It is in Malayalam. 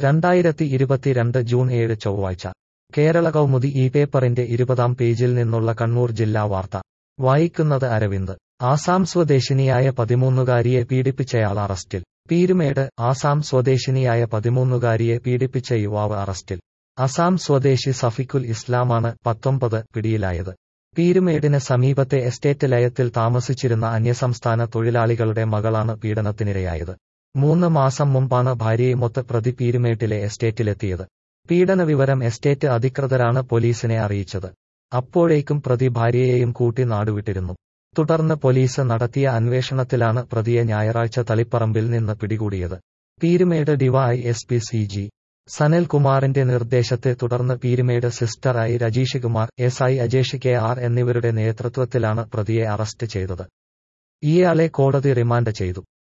രണ്ടായിരത്തി ഇരുപത്തിരണ്ട് ജൂൺ ഏഴ് ചൊവ്വാഴ്ച കേരള കൗമുദി ഈ പേപ്പറിന്റെ ഇരുപതാം പേജിൽ നിന്നുള്ള കണ്ണൂർ ജില്ലാ വാർത്ത വായിക്കുന്നത് അരവിന്ദ് ആസാം സ്വദേശിനിയായ പതിമൂന്നുകാരിയെ പീഡിപ്പിച്ചയാൾ അറസ്റ്റിൽ പീരുമേട് ആസാം സ്വദേശിനിയായ പതിമൂന്നുകാരിയെ പീഡിപ്പിച്ച യുവാവ് അറസ്റ്റിൽ അസാം സ്വദേശി സഫിക്കുൽ ഇസ്ലാമാണ് പത്തൊമ്പത് പിടിയിലായത് പീരുമേടിന് സമീപത്തെ എസ്റ്റേറ്റ് ലയത്തിൽ താമസിച്ചിരുന്ന അന്യസംസ്ഥാന തൊഴിലാളികളുടെ മകളാണ് പീഡനത്തിനിരയായത് മൂന്ന് മാസം മുമ്പാണ് ഭാര്യയുമൊത്ത് പ്രതി പീരുമേട്ടിലെ എസ്റ്റേറ്റിലെത്തിയത് പീഡന വിവരം എസ്റ്റേറ്റ് അധികൃതരാണ് പോലീസിനെ അറിയിച്ചത് അപ്പോഴേക്കും പ്രതി ഭാര്യയെയും കൂട്ടി നാടുവിട്ടിരുന്നു തുടർന്ന് പോലീസ് നടത്തിയ അന്വേഷണത്തിലാണ് പ്രതിയെ ഞായറാഴ്ച തളിപ്പറമ്പിൽ നിന്ന് പിടികൂടിയത് Peermade D Y S P C G സനൽകുമാറിന്റെ നിർദ്ദേശത്തെ തുടർന്ന് പീരുമേട് സിസ്റ്റർ ഐ Rajeesh Kumar S I Ajesh K R എന്നിവരുടെ നേതൃത്വത്തിലാണ് പ്രതിയെ അറസ്റ്റ് ചെയ്തത് ഇയാളെ കോടതി റിമാൻഡ് ചെയ്തു